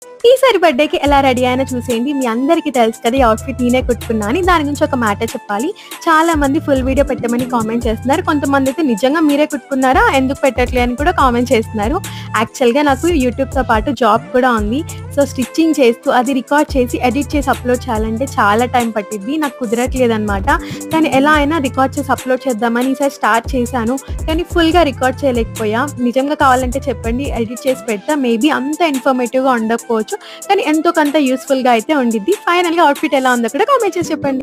ఈసారి బర్త్డేకి ఎలా రెడీ అయినా చూసేయండి మీ అందరికీ తెలుసు కదా ఈ అవుట్ఫిట్ నేనే కుట్టుకున్నా అని దాని గురించి ఒక మ్యాటర్ చెప్పాలి చాలా మంది ఫుల్ వీడియో పెట్టమని కామెంట్ చేస్తున్నారు కొంతమంది అయితే నిజంగా మీరే కుట్టుకున్నారా ఎందుకు పెట్టట్లే అని కూడా కామెంట్ చేస్తున్నారు యాక్చువల్గా నాకు యూట్యూబ్తో పాటు జాబ్ కూడా ఉంది సో స్టిచ్చింగ్ చేస్తూ అది రికార్డ్ చేసి ఎడిట్ చేసి అప్లోడ్ చేయాలంటే చాలా టైం పట్టింది నాకు కుదరట్లేదు అనమాట కానీ ఎలా అయినా రికార్డ్ చేసి అప్లోడ్ చేద్దామని ఈసారి స్టార్ట్ చేశాను కానీ ఫుల్గా రికార్డ్ చేయలేకపోయా నిజంగా కావాలంటే చెప్పండి ఎడిట్ చేసి పెడతా మేబీ అంత ఇన్ఫర్మేటివ్గా ఉండకపోవచ్చు కానీ ఎంతో కొంత యూస్ఫుల్గా అయితే ఉండిద్ది ఫైనల్గా అవుట్ఫిట్ ఎలా ఉందో కూడా కామెంట్ చేసి చెప్పండి